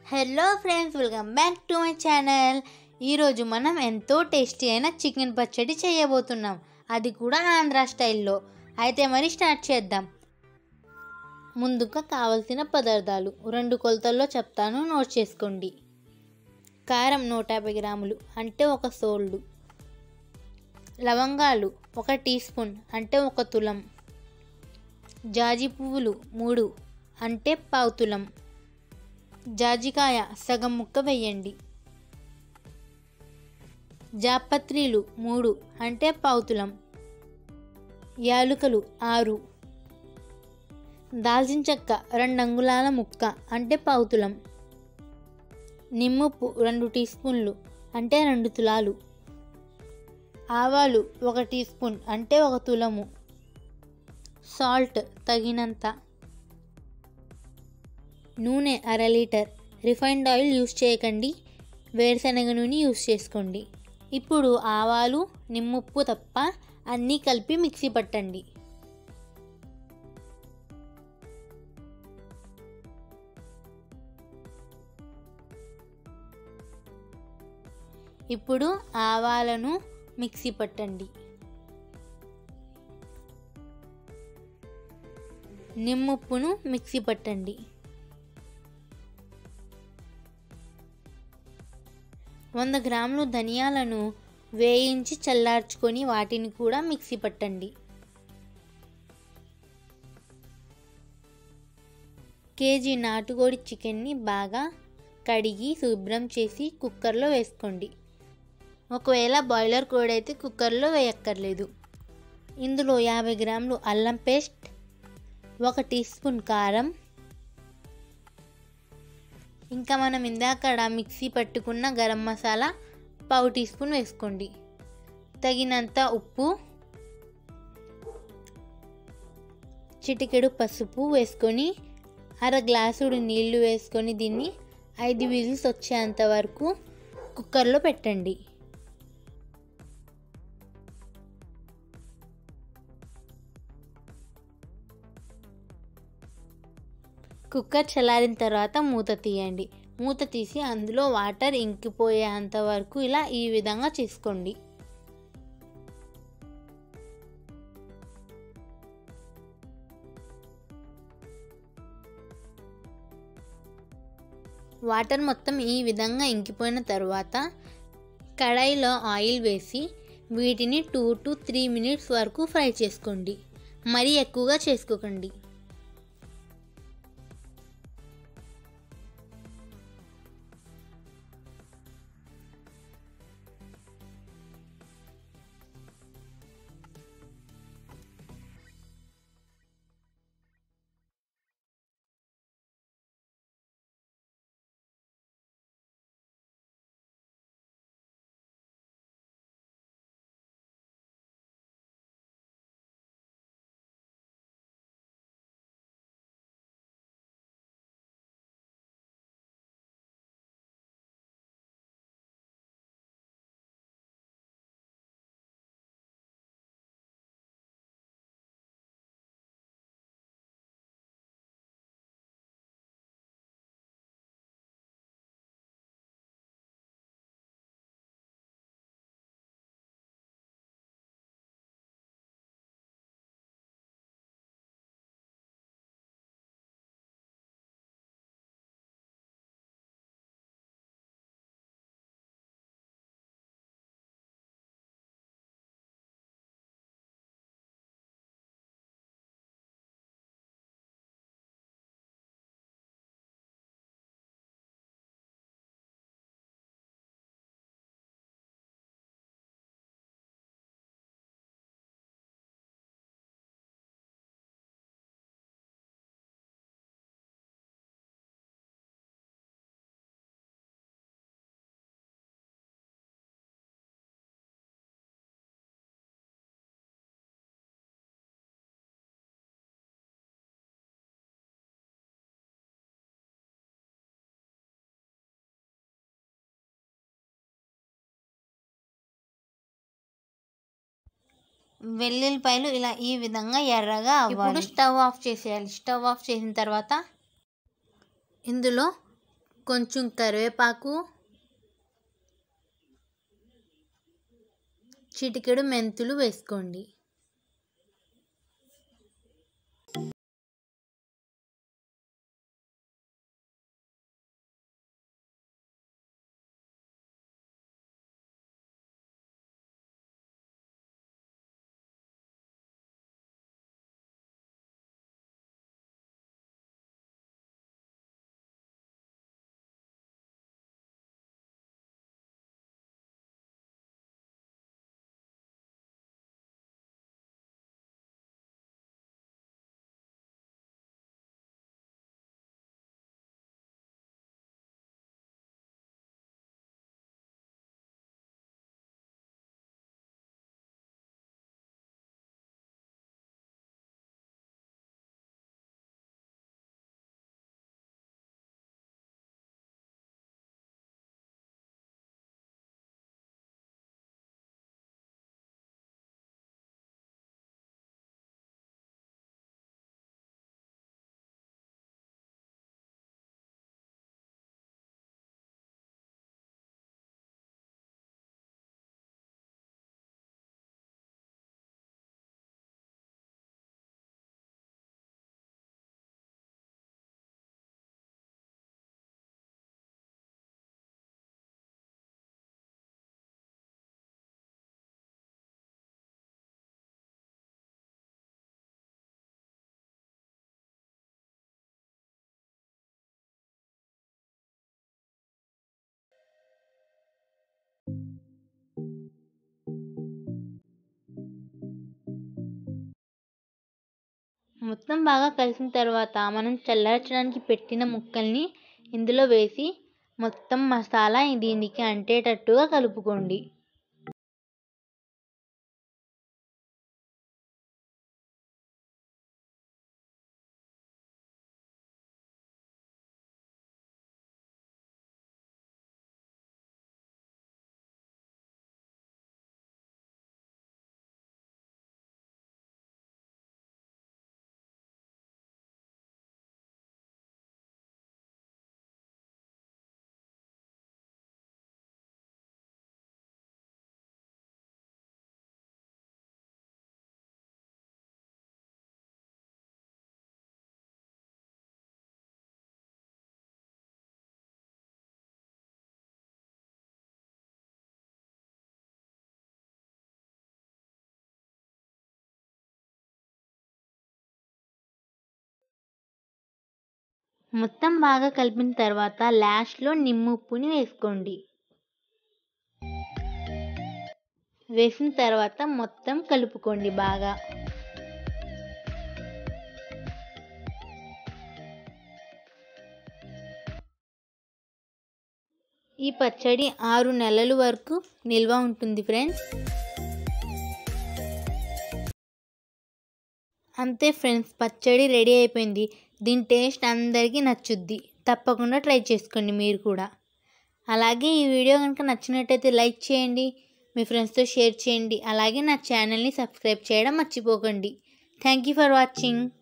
hello friends welcome back to my channel ఈరోజు మనం ఎంతో టేస్టీ అయిన చికెన్ పచ్చడి చేయబోతున్నాం అది కూడా ఆంధ్ర స్టైల్లో అయితే మరి స్టార్ట్ చేద్దాం ముందుగా కావలసిన పదార్థాలు రెండు కొలతల్లో చెప్తాను నోట్ చేసుకోండి కారం నూట యాభై గ్రాములు అంటే ఒక సోల్డు లవంగాలు ఒక టీ స్పూన్ అంటే ఒక తులం జాజి పువ్వులు మూడు అంటే పావు తులం జాజికాయ సగం ముక్క వేయండి జాపత్రిలు మూడు అంటే పావుతులం యాలుకలు ఆరు దాల్చిన చెక్క రెండు అంగుళాల ముక్క అంటే పావుతులం నిమ్మప్పు రెండు టీ స్పూన్లు అంటే రెండు తులాలు ఆవాలు ఒక టీ స్పూన్ అంటే ఒక తులము సాల్ట్ తగినంత నూనె అర లీటర్ రిఫైన్డ్ ఆయిల్ యూస్ చేయకండి వేరుశనగ నూనె యూస్ చేసుకోండి ఇప్పుడు ఆవాలు నిమ్మప్పు తప్ప అన్నీ కలిపి మిక్సీ పట్టండి ఇప్పుడు ఆవాలను మిక్సీ పట్టండి నిమ్మప్పును మిక్సీ పట్టండి వంద గ్రాములు ధనియాలను వేయించి చల్లార్చుకొని వాటిని కూడా మిక్సీ పట్టండి కేజీ నాటుకోడి చికెన్ని బాగా కడిగి శుభ్రం చేసి కుక్కర్లో వేసుకోండి ఒకవేళ బాయిలర్ కోడి అయితే కుక్కర్లో వేయక్కర్లేదు ఇందులో యాభై గ్రాములు అల్లం పేస్ట్ ఒక టీ స్పూన్ కారం ఇంకా మనం ఇందాకడ మిక్సీ పట్టుకున్న గరం మసాలా పావు టీ స్పూన్ వేసుకోండి తగినంత ఉప్పు చిటికెడు పసుపు వేసుకొని అర గ్లాసుడు నీళ్లు వేసుకొని దీన్ని ఐదు విజిల్స్ వచ్చేంత వరకు కుక్కర్లో పెట్టండి కుక్కర్ చల్లారిన తర్వాత మూత తీయండి మూత తీసి అందులో వాటర్ ఇంకిపోయేంత వరకు ఇలా ఈ విధంగా చేసుకోండి వాటర్ మొత్తం ఈ విధంగా ఇంకిపోయిన తర్వాత కడాయిలో ఆయిల్ వేసి వీటిని టూ టు త్రీ మినిట్స్ వరకు ఫ్రై చేసుకోండి మరీ ఎక్కువగా చేసుకోకండి వెల్లుల్లిపాయలు ఇలా ఈ విధంగా ఎర్రగా అవ్వాలి స్టవ్ ఆఫ్ చేసేయాలి స్టవ్ ఆఫ్ చేసిన తర్వాత ఇందులో కొంచెం కరివేపాకు చిటికెడు మెంతులు వేసుకోండి మొత్తం బాగా కలిసిన తర్వాత మనం చల్లార్చడానికి పెట్టిన ముక్కల్ని ఇందులో వేసి మొత్తం మసాలా దీనికి అంటేటట్టుగా కలుపుకోండి మొత్తం బాగా కలిపిన తర్వాత లాస్ట్లో నిమ్ముప్పుని వేసుకోండి వేసిన తర్వాత మొత్తం కలుపుకోండి బాగా ఈ పచ్చడి ఆరు నెలల వరకు నిల్వ ఉంటుంది ఫ్రెండ్స్ అంతే ఫ్రెండ్స్ పచ్చడి రెడీ అయిపోయింది దీని టేస్ట్ అందరికీ నచ్చుద్ది తప్పకుండా ట్రై చేసుకోండి మీరు కూడా అలాగే ఈ వీడియో కనుక నచ్చినట్టయితే లైక్ చేయండి మీ ఫ్రెండ్స్తో షేర్ చేయండి అలాగే నా ఛానల్ని సబ్స్క్రైబ్ చేయడం మర్చిపోకండి థ్యాంక్ యూ ఫర్ వాచింగ్